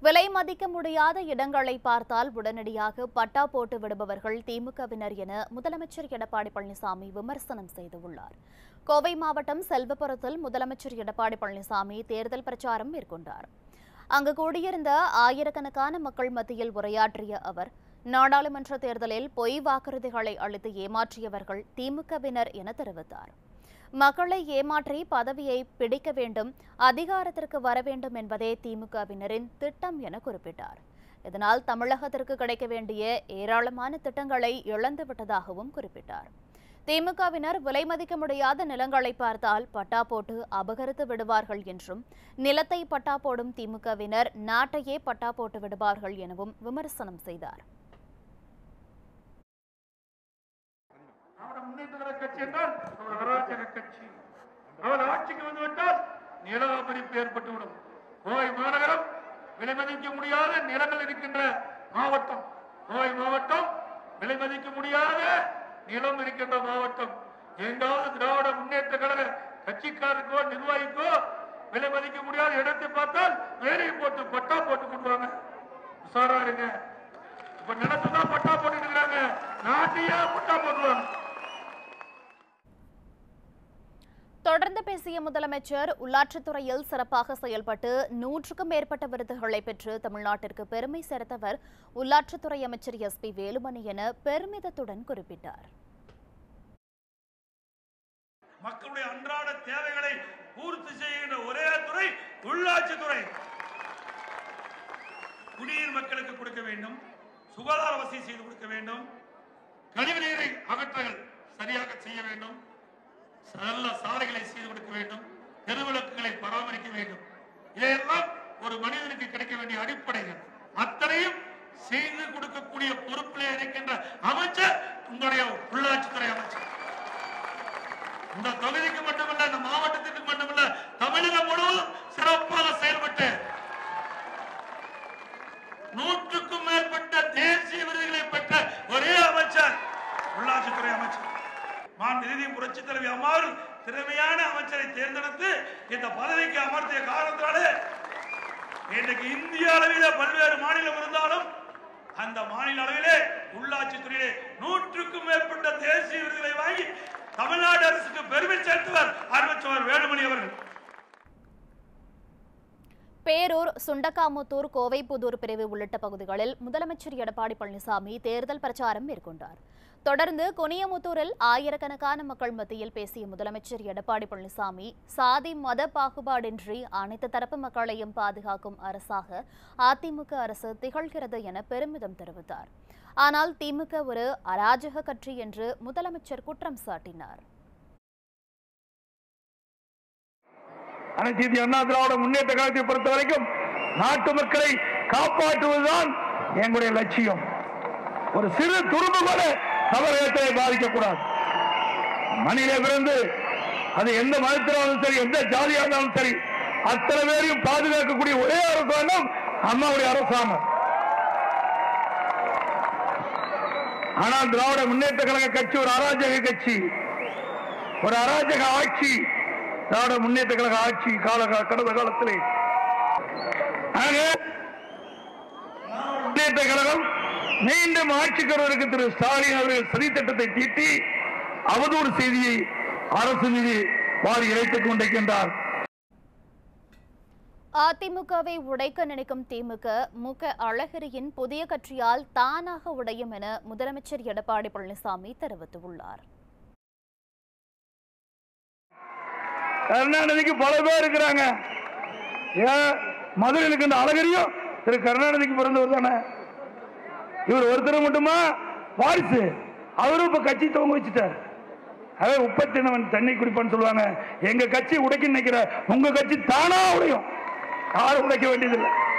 விலை மதிக்க முடியாத இடங்களை பார்த்தால் உடனடியாக பட்டா போட்டு விடுபவர்கள் திமுகவினர் என முதலமைச்சர் எடப்பாடி பழனிசாமி விமர்சனம் செய்துள்ளார் கோவை மாவட்டம் செல்வபுரத்தில் முதலமைச்சர் எடப்பாடி பழனிசாமி தேர்தல் பிரச்சாரம் மேற்கொண்டார் அங்கு கூடியிருந்த ஆயிரக்கணக்கான மக்கள் மத்தியில் உரையாற்றிய அவர் நாடாளுமன்ற தேர்தலில் பொய் வாக்குறுதிகளை அளித்து ஏமாற்றியவர்கள் திமுகவினர் என தெரிவித்தார் மக்களை ஏமாற்றி பதவியை பிடிக்க வேண்டும் அதிகாரத்திற்கு வர வேண்டும் என்பதே திமுகவினரின் திட்டம் என குறிப்பிட்டார் இதனால் தமிழகத்திற்கு கிடைக்க வேண்டிய ஏராளமான திட்டங்களை இழந்துவிட்டதாகவும் குறிப்பிட்டார் திமுகவினர் விலை மதிக்க முடியாத நிலங்களை பார்த்தால் பட்டா போட்டு அபகரித்து விடுவார்கள் என்றும் நிலத்தை பட்டா போடும் திமுகவினர் நாட்டையே பட்டா போட்டு விடுவார்கள் எனவும் விமர்சனம் செய்தார் அவருடைய முன்னேற்ற கழக கட்சி என்றால் ஒரு அராஜக கட்சி அவர் ஆட்சிக்கு வந்துவிட்டால் நில அபரிப்பு ஏற்பட்டுவிடும் கோவை மாநகரம் விலை மதிக்க முடியாத நிலங்கள் இருக்கின்ற மாவட்டம் கோவை மாவட்டம் விலை மதிக்க முடியாத நிலம் இருக்கின்ற மாவட்டம் எங்காவது திராவிட முன்னேற்ற கழக கட்சிக்காருக்கோ நிர்வாகிக்கோ விலை மதிக்க முடியாத இடத்தை பார்த்தால் வேலையை போட்டு பட்டா போட்டு கொண்டுவாங்க உஷாரா இருங்க இப்ப நிலத்தை தான் பட்டா போட்டுட்டு இருக்கிறாங்க நாட்டையே பட்டா போட்டுருவாங்க தொடர்ந்து பேசிய முதலமைச்சர் உள்ளாட்சித்துறையில் சிறப்பாக செயல்பட்டு நூற்றுக்கும் மேற்பட்ட விருதுகளை பெற்று தமிழ்நாட்டிற்கு பெருமை சேர்த்தவர் உள்ளாட்சித்துறை அமைச்சர் எஸ் பி வேலுமணி என பெருமிதத்துடன் குறிப்பிட்டார் மக்களுடைய அன்றாட தேவைகளை பூர்த்தி செய்கின்ற ஒரே துறை உள்ளாட்சி துறை குடிநீர் மக்களுக்கு கொடுக்க வேண்டும் சுகாதார வசதி செய்து கொடுக்க வேண்டும் கழிவுநீரை அகற்றல் சரியாக செய்ய வேண்டும் நல்ல சாலைகளை செய்து கொடுக்க வேண்டும் தெருவிளக்குகளை பராமரிக்க வேண்டும் இதையெல்லாம் ஒரு மனிதனுக்கு கிடைக்க வேண்டிய அடிப்படைகள் அத்தனையும் செய்து கொடுக்கக்கூடிய பொறுப்பிலே இருக்கின்ற அமைச்சர் உங்களுடைய உள்ளாட்சித்துறை அமைச்சர் இந்த தொகுதிக்கு மட்டுமல்ல இந்த மாவட்டத்திற்கு மட்டுமல்ல தமிழகம் முழுவதும் சிறப்பாக செயல்பட்டு நூற்றுக்கும் மேற்பட்ட தேசிய விருதுகளை பெற்ற ஒரே அமைச்சர் உள்ளாட்சித்துறை அமைச்சர் மாண்பு நிதி புரட்சி தலைவி அம்மாள் திறமையான அமைச்சரை தேர்ந்தெடுத்து இந்த பதவிக்கு அமர்த்திய காரணத்தினாலே இன்றைக்கு இந்திய அளவிலே பல்வேறு மாநிலம் இருந்தாலும் அந்த மாநில அளவிலே உள்ளாட்சித்துறையிலே நூற்றுக்கும் மேற்பட்ட தேசிய விருதுகளை வாங்கி தமிழ்நாடு அரசுக்கு பெருமை சேர்த்தவர் அருமைச்சவர் வேலுமணி அவர்கள் பேரூர் சுண்டக்காமுத்தூர் கோவைப்புதூர் பிரிவு உள்ளிட்ட பகுதிகளில் முதலமைச்சர் எடப்பாடி பழனிசாமி தேர்தல் பிரச்சாரம் மேற்கொண்டார் தொடர்ந்து கொனியமுத்தூரில் ஆயிரக்கணக்கான மக்கள் மத்தியில் பேசிய முதலமைச்சர் எடப்பாடி பழனிசாமி சாதி மத பாகுபாடின்றி அனைத்து தரப்பு மக்களையும் பாதுகாக்கும் அரசாக அதிமுக அரசு திகழ்கிறது என பெருமிதம் தெரிவித்தார் ஆனால் திமுக ஒரு அராஜக கட்சி என்று முதலமைச்சர் குற்றம் சாட்டினார் அனைத்து இந்திய அண்ணா திராவிட முன்னேற்ற கழகத்தை பொறுத்த வரைக்கும் நாட்டு மக்களை காப்பாற்றுவதுதான் எங்களுடைய லட்சியம் ஒரு சிறு துரும்பு கூட தமிழகத்தை பாதிக்கக்கூடாது மனித பிறந்து அது எந்த மதத்தினாலும் சரி எந்த ஜாதியாக இருந்தாலும் சரி அத்தனை பேரையும் பாதுகாக்கக்கூடிய ஒரே அரசாங்கம் அம்மாவுடைய அரசாங்கம் ஆனால் திராவிட முன்னேற்ற கழக கட்சி ஒரு அராஜக கட்சி ஒரு அராஜக ஆட்சி திராவிட முன்னேற்ற கழக ஆட்சி கால கடந்த காலத்திலே ஆக, முன்னேற்ற கழகம் மீண்டும் ஆட்சிக்கு வருவதற்கு திரு ஸ்டாலின் அவர்கள் சதித்திட்டத்தை தீட்டி அவதூறு செய்தியை அரசு மீது வாரி இறைத்துக் கொண்டிருக்கின்றார் அதிமுகவை உடைக்க நினைக்கும் திமுக மு க அழகிரியின் புதிய கட்சியால் தானாக உடையும் என முதலமைச்சர் எடப்பாடி பழனிசாமி தெரிவித்துள்ளார் கருணாநிதிக்கு பல பேர் இருக்கிறாங்க ஏன் மதுரையில் இருக்கின்ற அழகரியும் திரு கருணாநிதிக்கு பிறந்தவர் தானே இவர் ஒருத்தர் மட்டுமா வாரிசு அவரும் இப்ப கட்சி துவங்க வச்சுட்டார் அதே உப்பத்தினவன் தண்ணி குடிப்பான்னு சொல்லுவாங்க எங்க கட்சி உடைக்க நினைக்கிற உங்க கட்சி தானா உடையும் யாரும் உடைக்க வேண்டியதில்லை